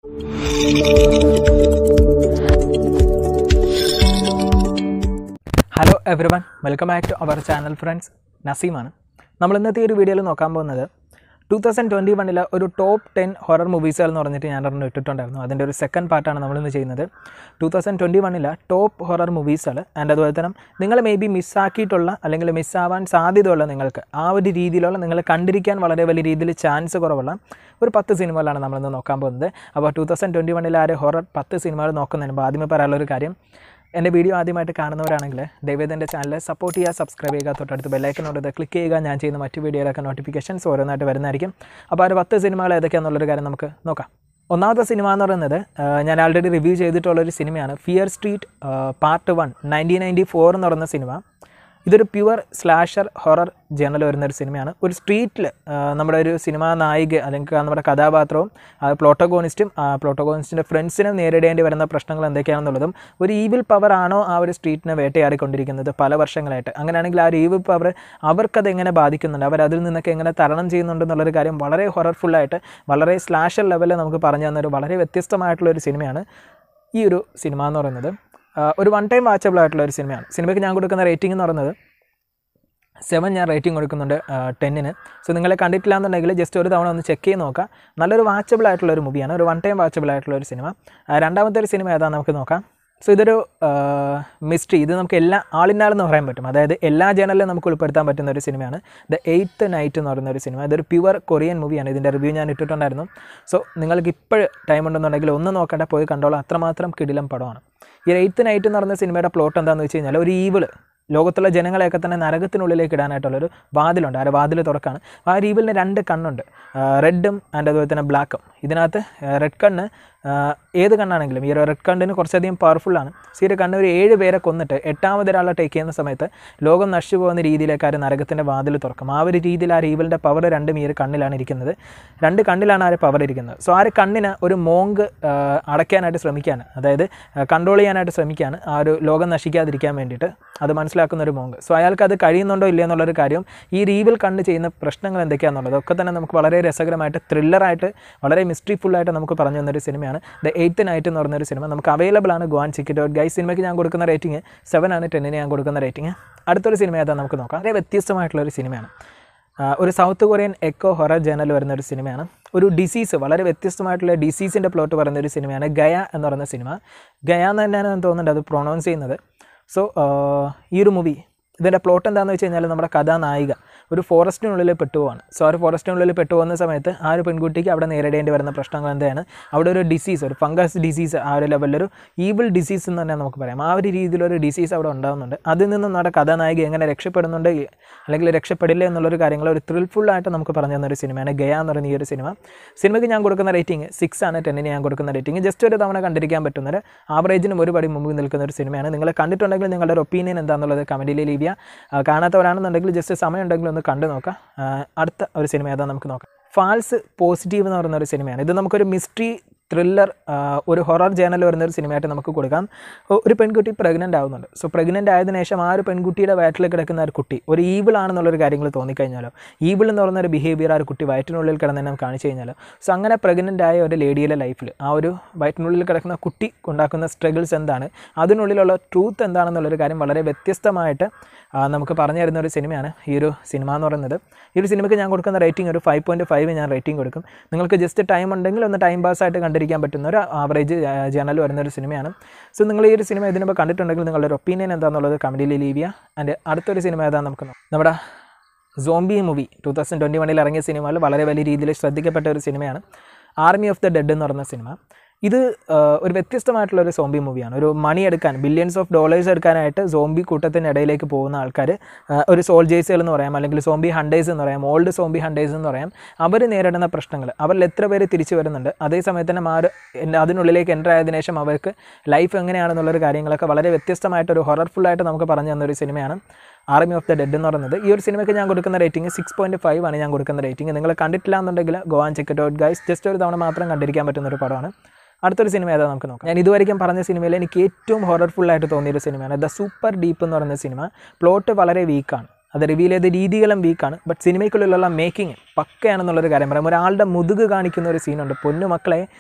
hello everyone welcome back to our channel friends നസീമാണ് നമ്മൾ ഇന്നത്തെ ഈ ഒരു വീഡിയോയിൽ നോക്കാൻ പോകുന്നത് ടു തൗസൻഡ് ട്വൻറ്റി വണ്ണിലെ ഒരു ടോപ്പ് ടെൻ ഹൊറർ മൂവീസുകൾ എന്ന് പറഞ്ഞിട്ട് ഞാൻ ഒരെണ്ണം ഇട്ടിട്ടുണ്ടായിരുന്നു അതിൻ്റെ ഒരു സെക്കൻഡ് പാർട്ടാണ് നമ്മളിന്ന് ചെയ്യുന്നത് ടു തൗസൻഡ് ട്വൻറ്റി വണ്ണിലെ ടോപ്പ് ഹൊറർ മൂവീസുകൾ ആൻഡ് അതുപോലെ തന്നെ നിങ്ങൾ മേ ബി മിസ്സാക്കിയിട്ടുള്ള അല്ലെങ്കിൽ മിസ്സാവാൻ സാധ്യതയുള്ള നിങ്ങൾക്ക് ആ ഒരു രീതിയിലുള്ള നിങ്ങൾ കണ്ടിരിക്കാൻ വളരെ വലിയ രീതിയിൽ ചാൻസ് കുറവുള്ള ഒരു പത്ത് സിനിമകളാണ് നമ്മളിന്ന് നോക്കാൻ പോകുന്നത് അപ്പോൾ ടു തൗസൻഡ് ട്വൻറ്റി വണ്ണിലെ ആ ഒരു ഹൊറർ പത്ത് സിനിമകൾ നോക്കുന്നതിന് മുമ്പ് ആദ്യമേ പറയാനുള്ള ഒരു കാര്യം എൻ്റെ വീഡിയോ ആദ്യമായിട്ട് കാണുന്നവരാണെങ്കിൽ ദയവേദ എൻ്റെ ചാനൽ സപ്പോർട്ട് ചെയ്യുക സബ്സ്ക്രൈബ് ചെയ്യുക തൊട്ടടുത്ത് ബെല്ലൈക്കനോട് ക്ലിക്ക് ചെയ്യുക ഞാൻ ചെയ്യുന്ന മറ്റു വീഡിയോയിലൊക്കെ നോട്ടിഫിക്കേഷൻസ് ഓരോന്നായിട്ട് വരുന്നതായിരിക്കും അപ്പോൾ ആ ഒരു പത്ത് സിനിമകൾ ഏതൊക്കെയാണെന്നുള്ളൊരു കാര്യം നമുക്ക് നോക്കാം ഒന്നാമത്തെ സിനിമ എന്ന് പറയുന്നത് ആ, ഞാൻ ആൾറെഡി റിവ്യൂ ചെയ്തിട്ടുള്ളൊരു സിനിമയാണ് Fear Street part one nineteen ninety four എന്ന് പറയുന്ന സിനിമ ഇതൊരു പ്യുവർ സ്ലാഷർ ഹൊറർ ജേണൽ വരുന്ന ഒരു സിനിമയാണ് ഒരു സ്ട്രീറ്റിൽ നമ്മുടെ ഒരു സിനിമാ നായിക അല്ലെങ്കിൽ നമ്മുടെ കഥാപാത്രവും പ്ലോട്ടോഗോണിസ്റ്റും പ്ലോട്ടോഗോണിസ്റ്റിൻ്റെ ഫ്രണ്ട്സിനെ നേരിടേണ്ടി വരുന്ന പ്രശ്നങ്ങൾ എന്തൊക്കെയാണെന്നുള്ളതും ഒരു ഈവിൽ പവർ ആണോ ആ ഒരു സ്ട്രീറ്റിനെ വേട്ടയാടിക്കൊണ്ടിരിക്കുന്നത് പല വർഷങ്ങളായിട്ട് അങ്ങനെയാണെങ്കിൽ ആ ഒരു ഈവിൽ പവർ അവർക്കത് എങ്ങനെ ബാധിക്കുന്നുണ്ട് അവർ അതിൽ നിന്നൊക്കെ എങ്ങനെ തരണം ചെയ്യുന്നുണ്ടെന്നുള്ളൊരു കാര്യം വളരെ ഹൊറർഫുള്ളായിട്ട് വളരെ സ്ലാഷർ ലെവലിൽ നമുക്ക് പറഞ്ഞു തന്നൊരു വളരെ വ്യത്യസ്തമായിട്ടുള്ള ഒരു സിനിമയാണ് ഈ ഒരു സിനിമ എന്ന് പറയുന്നത് ആ, ഒരു വൺ ടൈം വാച്ചബിൾ ആയിട്ടുള്ള ഒരു സിനിമയാണ് സിനിമയ്ക്ക് ഞാൻ കൊടുക്കുന്ന റേറ്റിംഗ് എന്ന് പറയുന്നത് സെവൻ ഞാൻ റേറ്റിംഗ് കൊടുക്കുന്നുണ്ട് ടെന്നിന് സോ നിങ്ങളെ കണ്ടിട്ടില്ല എന്നുണ്ടെങ്കിൽ ജസ്റ്റ് ഒരു തവണ ഒന്ന് ചെക്ക് ചെയ്ത് നോക്കാം നല്ലൊരു വാച്ചബിൾ ആയിട്ടുള്ള ഒരു മൂവിയാണ് ഒരു വൺ ടൈം വാച്ചബിൾ ആയിട്ടുള്ള ഒരു സിനിമ ആ, രണ്ടാമത്തെ ഒരു സിനിമ ഏതാ നമുക്ക് നോക്കാം സോ ഇതൊരു മിസ്റ്ററി ഇത് നമുക്ക് എല്ലാ ആളിനാളെന്ന് പറയാൻ പറ്റും അതായത് എല്ലാ ജേണലിലും നമുക്ക് ഉൾപ്പെടുത്താൻ പറ്റുന്ന ഒരു സിനിമയാണ് ദ എയ്ത്ത് നൈറ്റ് എന്ന് പറയുന്ന ഒരു സിനിമ ഇതൊരു പ്യുവർ കൊറിയൻ മൂവിയാണ് ഇതിൻ്റെ റിവ്യൂ ഞാൻ ഇട്ടിട്ടുണ്ടായിരുന്നു സോ നിങ്ങൾക്ക് ഇപ്പോൾ ടൈം ഉണ്ടെന്നുണ്ടെങ്കിൽ ഒന്ന് നോക്കേണ്ട പോയി കണ്ടോളാം അത്രമാത്രം കിടിലം പടമാണ് ഈ എയ്ത്ത് നൈറ്റ് എന്ന് പറയുന്ന സിനിമയുടെ പ്ലോട്ട് എന്താണെന്ന് വെച്ച് കഴിഞ്ഞാൽ ഒരു ഈവിള് ലോകത്തുള്ള ജനങ്ങളെയൊക്കെ തന്നെ നരകത്തിനുള്ളിലേക്ക് ഇടാനായിട്ടുള്ളൊരു വാതിലുണ്ട് ആ ഒരു വാതിൽ തുറക്കാണ് ആ ഒരു ഈവിളിന് രണ്ട് കണ്ണുണ്ട് റെഡും ആൻഡ് അതുപോലെ തന്നെ ബ്ലാക്കും ഇതിനകത്ത് റെഡ് കണ്ണ് ആ, ഏത് കണ്ണാണെങ്കിലും ഈ ഒരു റെഡ് കണ്ണിന് കുറച്ചധികം പവർഫുള്ളാണ് സോ ഈ ഒരു കണ്ണ് ഒരു ഏഴ് പേരെ കൊന്നിട്ട് എട്ടാമത് ഒരാളെ ടേക്ക് ചെയ്യുന്ന സമയത്ത് ലോകം നശിച്ചു പോകുന്ന രീതിയിലേക്ക് ആ ഒരു നരകത്തിൻ്റെ വാതിൽ തുറക്കും ആ ഒരു രീതിയിൽ ആ ഒരു ഈവിളിൻ്റെ പവർ രണ്ടും ഈ ഒരു കണ്ണിലാണ് ഇരിക്കുന്നത് രണ്ട് കണ്ണിലാണ് ആ ഒരു പവർ ഇരിക്കുന്നത് സോ ആ ഒരു കണ്ണിന് ഒരു മോങ്ക് അടയ്ക്കാനായിട്ട് ശ്രമിക്കുകയാണ് അതായത് കൺട്രോൾ ചെയ്യാനായിട്ട് ശ്രമിക്കുകയാണ് ആ ഒരു ലോകം നശിക്കാതിരിക്കാൻ വേണ്ടിയിട്ട് അത് മനസ്സിലാക്കുന്ന ഒരു മോങ്ക് സോ അയാൾക്ക് അത് കഴിയുന്നുണ്ടോ ഇല്ലയോ എന്നുള്ളൊരു കാര്യം ഈ റീവിൽ കണ്ണ് ചെയ്യുന്ന പ്രശ്നങ്ങൾ എന്തൊക്കെയാണെന്നുള്ളത് ഒക്കെ തന്നെ നമുക്ക് വളരെ രസകരമായിട്ട് ത്രില്ലറായിട്ട് വളരെ മിസ്റ്ററി ഫുള്ളായിട്ട് നമുക്ക് പറഞ്ഞു തന്നൊരു സിനിമയാണ് ദ എയ്ത്ത് നൈറ്റ് എന്ന് പറഞ്ഞൊരു സിനിമ നമുക്ക് അവൈലബിൾ ആണ് ഗോവാൻ ചിക്കി ഡോട്ട് ഗൈ സിനിമയ്ക്ക് ഞാൻ കൊടുക്കുന്ന റേറ്റിംഗ് സെവൻ ആണ് ടെന്നിന് ഞാൻ കൊടുക്കുന്ന റേറ്റിംഗ് അടുത്തൊരു സിനിമ ഏതാ നമുക്ക് നോക്കാം വളരെ വ്യത്യസ്തമായിട്ടുള്ള ഒരു സിനിമയാണ് ആ, ഒരു സൗത്ത് കൊറിയൻ എക്കോ ഹൊറർ ജേണൽ വരുന്ന ഒരു സിനിമയാണ് ഒരു ഡിസീസ് വളരെ വ്യത്യസ്തമായിട്ടുള്ള ഡിസീസിൻ്റെ പ്ലോട്ട് പറയുന്ന ഒരു സിനിമയാണ് ഗയ എന്ന് പറയുന്ന സിനിമ ഗയ എന്ന് തന്നെയാണ് എനിക്ക് തോന്നുന്നുണ്ട് അത് പ്രൊണൗൺസ് ചെയ്യുന്നത് സോ ഈ ഒരു മൂവി ഇതിൻ്റെ പ്ലോട്ട് എന്താണെന്ന് വെച്ച് കഴിഞ്ഞാൽ നമ്മുടെ കഥാനായിക ഒരു ഫോറസ്റ്റിനുള്ളിൽ പെട്ടുപോവാണ് സോ ആ ഒരു ഫോറസ്റ്റിനുള്ളിൽ പെട്ടുപോകുന്ന സമയത്ത് ആ ഒരു പെൺകുട്ടിക്ക് അവിടെ നേരിടേണ്ടി വരുന്ന പ്രശ്നങ്ങൾ എന്താണ് അവിടെ ഒരു ഡിസീസ് ഒരു ഫംഗസ് ഡിസീസ് ആ ഒരു ലെവലിലൊരു ഈവിൾ ഡിസീസ് എന്ന് തന്നെ നമുക്ക് പറയാം ആ ഒരു രീതിയിലൊരു ഡിസീസ് അവിടെ ഉണ്ടാകുന്നുണ്ട് അതിൽ നിന്നും നമ്മുടെ കഥാനായിക എങ്ങനെ രക്ഷപ്പെടുന്നുണ്ട് അല്ലെങ്കിൽ രക്ഷപ്പെടില്ല എന്നുള്ളൊരു കാര്യങ്ങൾ ഒരു ത്രിൽഫുള്ളായിട്ട് നമുക്ക് പറഞ്ഞു തന്ന ഒരു സിനിമയാണ് ഗയ എന്ന് പറയുന്ന ഈ ഒരു സിനിമ സിനിമയ്ക്ക് ഞാൻ കൊടുക്കുന്ന റേറ്റിംഗ് സിക്സ് ആണ് ടെന്നിന് ഞാൻ കൊടുക്കുന്ന റേറ്റിംഗ് ജസ്റ്റ് ഒരു തവണ കണ്ടിരിക്കാൻ പറ്റുന്ന ഒരു ആവറേജിനും ഒരു പടി മുമ്പ് നിൽക്കുന്ന ഒരു സിനിമയാണ് നിങ്ങൾ കണ്ടിട്ടുണ്ടെങ്കിൽ നിങ്ങളുടെ ഒരു ഒപ്പീനിയൻ എന്താണെന്നുള്ളത് കമൻറ്റിൽ ലീവ് ചെയ്യുക കാണാത്തവരാണെന്നുണ്ടെങ്കിൽ ജസ്റ്റ് സമയം ഉണ്ടെങ്കിൽ ഒന്ന് കണ്ടു നോക്കാം ആ, അടുത്ത ഒരു സിനിമ ഏതാ നമുക്ക് നോക്കാം ഫാൾസ് പോസിറ്റീവ് എന്ന് പറയുന്ന ഒരു സിനിമയാണ് ഇത് നമുക്കൊരു മിസ്റ്ററി ത്രില്ലർ ഒരു ഹൊറർ ജേണൽ വരുന്ന ഒരു സിനിമയായിട്ട് നമുക്ക് കൊടുക്കാം ഒ- ഒരു പെൺകുട്ടി പ്രഗ്നൻ്റ് ആവുന്നുണ്ട് സോ പ്രഗ്നൻ്റ് ആയതിനു ശേഷം ആ ഒരു പെൺകുട്ടിയുടെ വയറ്റിൽ കിടക്കുന്ന ഒരു കുട്ടി ഒരു ഈവിൾ ആണെന്നുള്ളൊരു കാര്യങ്ങൾ തോന്നിക്കഴിഞ്ഞാലോ ഈവിൾ എന്ന് പറയുന്ന ഒരു ബിഹേവിയർ ആ ഒരു കുട്ടി വയറ്റിനുള്ളിൽ കിടന്ന് തന്നെ കാണിച്ചു കഴിഞ്ഞാലോ സോ അങ്ങനെ പ്രഗ്നൻ്റ് ആയ ഒരു ലേഡിയുടെ ലൈഫിൽ ആ ഒരു വയറ്റിനുള്ളിൽ കിടക്കുന്ന കുട്ടി ഉണ്ടാക്കുന്ന സ്ട്രഗിൾസ് എന്താണ് അതിനുള്ളിലുള്ള ട്രൂത്ത് എന്താണെന്നുള്ളൊരു കാര്യം വളരെ വ്യത്യസ്തമായിട്ട് ആ, നമുക്ക് പറഞ്ഞു തരുന്ന ഒരു സിനിമയാണ് ഈ ഒരു സിനിമ എന്ന് പറയുന്നത് ഈ ഒരു സിനിമയ്ക്ക് ഞാൻ കൊടുക്കുന്ന റേറ്റിംഗ് ഒരു ഫൈവ് പോയിൻറ്റ് ഫൈവ് ഞാൻ റേറ്റിംഗ് കൊടുക്കും നിങ്ങൾക്ക് ജസ്റ്റ് ടൈം ഉണ്ടെങ്കിൽ ഒന്ന് ടൈം പാസ് ആയിട്ട് കണ്ടിരിക്കാൻ പറ്റുന്ന ഒരു ആവറേജ് ജേണൽ വരുന്ന ഒരു സിനിമയാണ് സോ നിങ്ങൾ ഈ ഒരു സിനിമ ഇതിനുമ്പോൾ കണ്ടിട്ടുണ്ടെങ്കിൽ നിങ്ങളുടെ ഒരു ഒപ്പീനിയൻ എന്താണെന്നുള്ളത് കമൻറ്റിൽ ലീവ് ചെയ്യുക ആൻഡ് അടുത്തൊരു സിനിമ ഏതാണെന്ന് നമുക്ക് നോക്കാം നമ്മുടെ zombie movie two thousand twenty വണ്ണിൽ ഇറങ്ങിയ സിനിമയിൽ വളരെ വലിയ രീതിയിൽ ശ്രദ്ധിക്കപ്പെട്ട ഒരു സിനിമയാണ് ആർമി ഓഫ് ദ ഡെഡ് എന്ന് പറയുന്ന സിനിമ ഇത് ആ, ഒരു വ്യത്യസ്തമായിട്ടുള്ള ഒരു സോംബി മൂവിയാണ് ഒരു മണി എടുക്കാൻ ബില്യൺസ് ഓഫ് ഡോളേഴ്സ് എടുക്കാനായിട്ട് സോംബി കൂട്ടത്തിൻ്റെ ഇടയിലേക്ക് പോകുന്ന ആൾക്കാർ ഒരു സോൾജേഴ്സുകൾ എന്ന് പറയാം അല്ലെങ്കിൽ സോംബി ഹണ്ടേഴ്സ് എന്ന് പറയാം ഓൾഡ് സോംബി ഹണ്ടേഴ്സ് എന്ന് പറയാം അവർ നേരിടുന്ന പ്രശ്നങ്ങൾ അവരിൽ എത്ര പേര് തിരിച്ചു വരുന്നുണ്ട് അതേ സമയത്ത് തന്നെ മാറ് അതിനുള്ളിലേക്ക് എൻ്റർ ആയതിനു ശേഷം അവർക്ക് ലൈഫ് എങ്ങനെയാണെന്നുള്ളൊരു കാര്യങ്ങളൊക്കെ വളരെ വ്യത്യസ്തമായിട്ടൊരു ഹൊറർഫുള്ളായിട്ട് നമുക്ക് പറഞ്ഞു തന്നൊരു സിനിമയാണ് ആർമി ഓഫ് ദ ഡെഡ് എന്ന് പറയുന്നത് ഈ ഒരു സിനിമയ്ക്ക് ഞാൻ കൊടുക്കുന്ന റേറ്റിംഗ് സിക്സ് പോയിൻറ്റ് ഫൈവ് ആണ് ഞാൻ കൊടുക്കുന്ന റേറ്റിംഗ് നിങ്ങൾ കണ്ടിട്ടില്ല എന്നുണ്ടെങ്കിൽ go and check out guys just ഒരു തവണ മാത്രം കണ്ടിരിക്കാൻ പറ്റുന്ന ഒരു പടമാണ് അടുത്തൊരു സിനിമ ഏതാ നമുക്ക് നോക്കാം ഞാൻ ഇതുവരെയും പറഞ്ഞ സിനിമയിൽ എനിക്ക് ഏറ്റവും ഹൊറർഫുൾ ആയിട്ട് തോന്നിയൊരു സിനിമയാണ് ദ സൂപ്പർ ഡീപ്പ് എന്ന് പറയുന്ന സിനിമ പ്ലോട്ട് വളരെ വീക്കാണ് അത് റിവീൽ ചെയ്ത രീതികളും വീക്കാണ് ബട്ട് സിനിമയ്ക്കുള്ളിലുള്ള മേക്കിംഗ് പക്കയാണെന്നുള്ളൊരു കാര്യം പറയാം ഒരാളുടെ മുതുക് കാണിക്കുന്ന ഒരു സീനുണ്ട് പൊന്നു മക്കളെ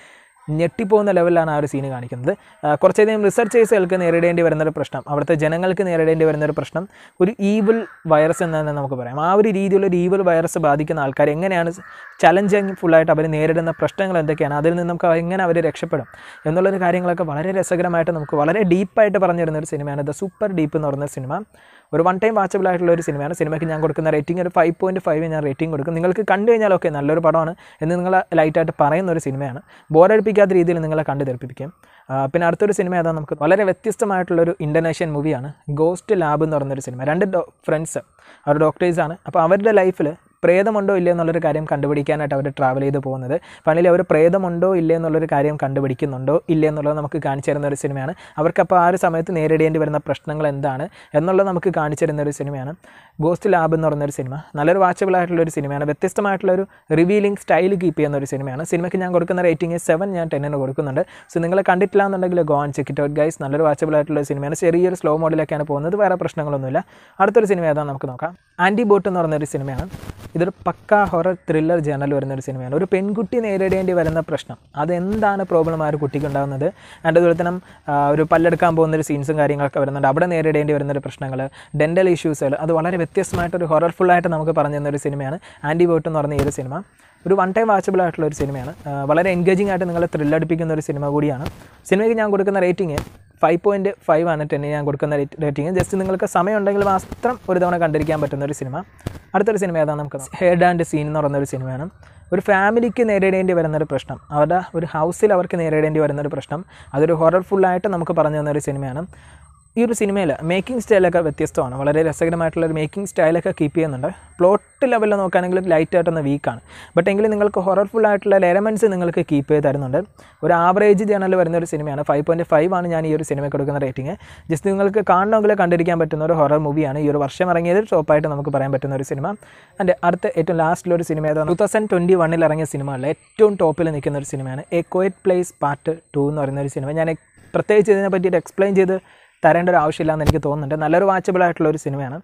ഞെട്ടിപ്പോകുന്ന ലെവലിലാണ് ആ ഒരു സീന് കാണിക്കുന്നത് ആ, കുറച്ചധികം റിസർച്ചേഴ്സുകൾക്ക് നേരിടേണ്ടി വരുന്നൊരു പ്രശ്നം അവിടുത്തെ ജനങ്ങൾക്ക് നേരിടേണ്ടി വരുന്നൊരു പ്രശ്നം ഒരു ഈവിൾ വൈറസ് എന്ന് തന്നെ നമുക്ക് പറയാം ആ ഒരു രീതിയിലുള്ള ഒരു ഈവിൾ വൈറസ് ബാധിക്കുന്ന ആൾക്കാർ എങ്ങനെയാണ് ചലഞ്ചിങ് ഫുള്ളായിട്ട് അവർ നേരിടുന്ന പ്രശ്നങ്ങൾ എന്തൊക്കെയാണ് അതിൽ നിന്ന് നമുക്ക് എങ്ങനെ അവർ രക്ഷപ്പെടും എന്നുള്ളൊരു കാര്യങ്ങളൊക്കെ വളരെ രസകരമായിട്ട് നമുക്ക് വളരെ ഡീപ്പായിട്ട് പറഞ്ഞു തരുന്ന ഒരു സിനിമയാണ് ദ സൂപ്പർ ഡീപ്പ് എന്ന് പറയുന്ന സിനിമ ഒരു വൺ ടൈം വാച്ചബിൾ ആയിട്ടുള്ള ഒരു സിനിമയാണ് സിനിമയ്ക്ക് ഞാൻ കൊടുക്കുന്ന റേറ്റിംഗ് ഒരു ഫൈവ് പോയിൻറ്റ് ഫൈവ് ഞാൻ റേറ്റിംഗ് കൊടുക്കും നിങ്ങൾക്ക് കണ്ടു കഴിഞ്ഞാൽ ഓക്കെ നല്ലൊരു പടമാണ് എന്ന് നിങ്ങൾ ലൈറ്റായിട്ട് പറയുന്ന ഒരു സിനിമയാണ് ബോറടിപ്പിക്കാത്ത രീതിയിൽ നിങ്ങളെ കണ്ടു തെറിപ്പിക്കും ആ, പിന്നെ അടുത്തൊരു സിനിമ ഏതാ നമുക്ക് വളരെ വ്യത്യസ്തമായിട്ടുള്ളൊരു ഇന്തോനേഷ്യൻ മൂവിയാണ് ഗോസ്റ്റ് ലാബ് എന്ന് പറയുന്നൊരു സിനിമ രണ്ട് ഫ്രണ്ട്സ് അവർ ഡോക്ടേഴ്സാണ് അപ്പോൾ അവരുടെ ലൈഫിൽ പ്രേതമുണ്ടോ ഇല്ലയോ എന്നുള്ളൊരു കാര്യം കണ്ടുപിടിക്കാനായിട്ട് അവർ ട്രാവൽ ചെയ്ത് പോകുന്നത് പണിയിൽ അവർ പ്രേതമുണ്ടോ ഇല്ലയോ എന്നുള്ളൊരു കാര്യം കണ്ടുപിടിക്കുന്നുണ്ടോ ഇല്ലയോ എന്നുള്ളത് നമുക്ക് കാണിച്ചു തരുന്ന ഒരു സിനിമയാണ് അവർക്കപ്പോൾ ആ ഒരു സമയത്ത് നേരിടേണ്ടി വരുന്ന പ്രശ്നങ്ങൾ എന്താണ് എന്നുള്ളത് നമുക്ക് കാണിച്ചു തരുന്ന ഒരു സിനിമയാണ് ഗോസ്റ്റ് ലാബ് എന്ന് പറയുന്ന ഒരു സിനിമ നല്ലൊരു വാച്ചബിൾ ആയിട്ടുള്ള ഒരു സിനിമയാണ് വ്യത്യസ്തമായിട്ടുള്ള ഒരു റിവീലിംഗ് സ്റ്റൈൽ കീപ്പ് ചെയ്യുന്ന ഒരു സിനിമയാണ് സിനിമയ്ക്ക് ഞാൻ കൊടുക്കുന്ന റേറ്റിംഗ് സെവൻ ഞാൻ ടെന്നിന് കൊടുക്കുന്നുണ്ട് സോ നിങ്ങൾ കണ്ടിട്ടില്ല എന്നുണ്ടെങ്കിൽ go and check it out guys നല്ലൊരു വാച്ചബിൾ ആയിട്ടുള്ള ഒരു സിനിമയാണ് ചെറിയൊരു സ്ലോ മോഡിലൊക്കെയാണ് പോകുന്നത് വേറെ പ്രശ്നങ്ങളൊന്നുമില്ല അടുത്തൊരു സിനിമ ഏതാണെന്ന് നമുക്ക് നോക്കാം ആൻറ്റി ബോട്ട് എന്ന് പറയുന്ന ഒരു സിനിമയാണ് ഇതൊരു പക്ക ഹൊറർ ത്രില്ലർ ജേണൽ വരുന്ന ഒരു സിനിമയാണ് ഒരു പെൺകുട്ടി നേരിടേണ്ടി വരുന്ന പ്രശ്നം അതെന്താണ് പ്രോബ്ലം ആ ഒരു കുട്ടിക്ക് ഉണ്ടാകുന്നത് അതിൻ്റെ അതുപോലെ തന്നെ ആ, ഒരു പല്ലെടുക്കാൻ പോകുന്ന ഒരു സീൻസും കാര്യങ്ങളൊക്കെ വരുന്നുണ്ട് അവിടെ നേരിടേണ്ടി വരുന്ന ഒരു പ്രശ്നങ്ങൾ ഡെൻ്റൽ ഇഷ്യൂസുകൾ അത് വളരെ വ്യത്യസ്തമായിട്ടൊരു ഹൊറർഫുള്ളായിട്ട് നമുക്ക് പറഞ്ഞു തന്ന ഒരു സിനിമയാണ് ആൻറ്റി ബോട്ട് എന്ന് പറഞ്ഞ ഈ ഒരു സിനിമ ഒരു വൺ ടൈം വാച്ചബിൾ ആയിട്ടുള്ള ഒരു സിനിമയാണ് ആ, വളരെ എൻഗേജിംഗ് ആയിട്ട് നിങ്ങളെ ത്രില്ലടിപ്പിക്കുന്ന ഒരു സിനിമ കൂടിയാണ് സിനിമയ്ക്ക് ഞാൻ കൊടുക്കുന്ന റേറ്റിംഗ് ഫൈവ് പോയിൻറ്റ് ഫൈവ് ആണ് ടെന്നിന് ഞാൻ കൊടുക്കുന്ന റേറ്റിംഗ് ജസ്റ്റ് നിങ്ങൾക്ക് സമയം ഉണ്ടെങ്കിൽ മാത്രം ഒരു തവണ കണ്ടിരിക്കാൻ പറ്റുന്ന ഒരു സിനിമ അടുത്തൊരു സിനിമ ഏതാണ് നമുക്ക് ഹെഡ് ആൻഡ് സീൻ എന്ന് പറയുന്ന ഒരു സിനിമയാണ് ഒരു ഫാമിലിക്ക് നേരിടേണ്ടി വരുന്നൊരു പ്രശ്നം അവരുടെ ഒരു ഹൗസിൽ അവർക്ക് നേരിടേണ്ടി വരുന്നൊരു പ്രശ്നം അതൊരു ഹൊറർഫുള്ളായിട്ട് നമുക്ക് പറഞ്ഞു തന്ന ഒരു സിനിമയാണ് ഈ ഒരു സിനിമയിൽ മേക്കിംഗ് സ്റ്റൈലൊക്കെ വ്യത്യസ്തമാണ് വളരെ രസകരമായിട്ടുള്ള ഒരു മേക്കിംഗ് സ്റ്റൈലൊക്കെ കീപ്പ് ചെയ്യുന്നുണ്ട് പ്ലോട്ട് ലെവലിൽ നോക്കുകയാണെങ്കിൽ ലൈറ്റ് ആയിട്ടൊന്ന് വീക്കാണ് ബട്ട് എങ്കിലും നിങ്ങൾക്ക് ഹൊറർഫുൾ ആയിട്ടുള്ള എലമെൻറ്റ്സ് നിങ്ങൾക്ക് കീപ്പ് ചെയ്ത് തരുന്നുണ്ട് ഒരു ആവറേജ് ജേണൽ വരുന്ന ഒരു സിനിമയാണ് ഫൈവ് പോയിൻറ്റ് ഫൈവ് ആണ് ഞാൻ ഈ ഒരു സിനിമയ്ക്ക് കൊടുക്കുന്ന റേറ്റിംഗ് ജസ്റ്റ് നിങ്ങൾക്ക് കാണണമെങ്കിൽ കണ്ടിരിക്കാൻ പറ്റുന്ന ഒരു ഹൊറർ മൂവിയാണ് ഈ ഒരു വർഷം ഇറങ്ങിയത് ടോപ്പായിട്ട് നമുക്ക് പറയാൻ പറ്റുന്ന ഒരു സിനിമ എൻ്റെ അടുത്ത ഏറ്റവും ലാസ്റ്റിലൊരു സിനിമ ഏതാണ് ടു തൗസൻഡ് ട്വൻറ്റി വണ്ണിൽ ഇറങ്ങിയ സിനിമകളിൽ ഏറ്റവും ടോപ്പിൽ നിൽക്കുന്ന ഒരു സിനിമയാണ് A Quiet Place part two എന്ന് പറയുന്ന ഒരു സിനിമ ഞാൻ പ്രത്യേകിച്ച് ഇതിനെ പറ്റിയിട്ട് എക്സ്പ്ലെയിൻ ചെയ്ത് തരേണ്ട ഒരു ആവശ്യമില്ലാന്ന് എനിക്ക് തോന്നുന്നുണ്ട് നല്ലൊരു വാച്ചബിൾ ആയിട്ടുള്ള ഒരു സിനിമയാണ്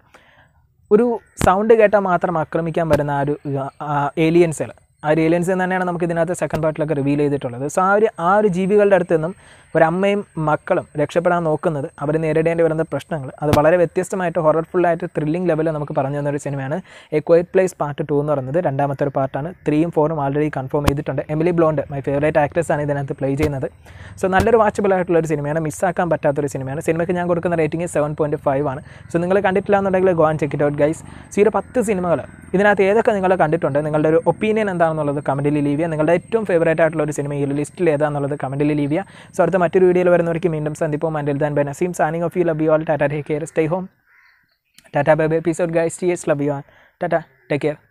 ഒരു സൗണ്ട് കേട്ടാൽ മാത്രം ആക്രമിക്കാൻ പറ്റുന്ന ആ ഒരു ഏലിയൻസുകൾ ആ ഒരു ഏലിയൻസ് തന്നെയാണ് നമുക്ക് ഇതിനകത്ത് സെക്കൻഡ് പാർട്ടിലൊക്കെ റിവീൽ ചെയ്തിട്ടുള്ളത് സോ ആ ഒരു ആ ഒരു ജീവികളുടെ അടുത്ത് നിന്നും ഒരമ്മയും മക്കളും രക്ഷപ്പെടാൻ നോക്കുന്നത് അവർ നേരിടേണ്ടി വരുന്ന പ്രശ്നങ്ങൾ അത് വളരെ വ്യത്യസ്തമായിട്ട് ഹൊറർഫുള്ളായിട്ട് ത്രില്ലിംഗ് ലെവലിൽ നമുക്ക് പറഞ്ഞു തന്ന ഒരു സിനിമയാണ് A Quiet Place part two എന്ന് പറയുന്നത് രണ്ടാമത്തെ ഒരു പാർട്ടാണ് ത്രീയും ഫോറും ആൾറെഡി കൺഫേം ചെയ്തിട്ടുണ്ട് Emily Blunt my favourite actress ആണ് ഇതിനകത്ത് പ്ലേ ചെയ്യുന്നത് സോ നല്ലൊരു വാച്ചബിൾ ആയിട്ടുള്ള ഒരു സിനിമയാണ് മിസ്സാക്കാൻ പറ്റാത്തൊരു സിനിമയാണ് സിനിമയ്ക്ക് ഞാൻ കൊടുക്കുന്ന റേറ്റിംഗ് സെവൻ പോയിൻറ്റ് ഫൈവ് ആണ് സോ നിങ്ങൾ കണ്ടിട്ടില്ല എന്നുണ്ടെങ്കിൽ go and check it out guys so ഈ ഒരു പത്ത് സിനിമകൾ ഇതിനകത്ത് ഏതൊക്കെ നിങ്ങൾ കണ്ടിട്ടുണ്ട് നിങ്ങളുടെ ഒരു ഒപ്പീനിയൻ എന്താണെന്നുള്ളത് കമൻറ്റിൽ ലീവ് ചെയ്യുക നിങ്ങളുടെ ഏറ്റവും ഫേവറേറ്റ് ആയിട്ടുള്ള ഒരു സിനിമ ഈ ഒരു ലിസ്റ്റിൽ ഏതാണെന്നുള്ളത് കമൻറ്റിൽ ലീവ് ചെയ്യുക സോ അടുത്ത മറ്റൊരു വീഡിയോയിൽ വരുന്നവർക്ക് വീണ്ടും സന്ദിപ്പോൾ until then bye Naseem signing off you love you all tata take care stay home tata bye bye peace out guys T S love you all tata take care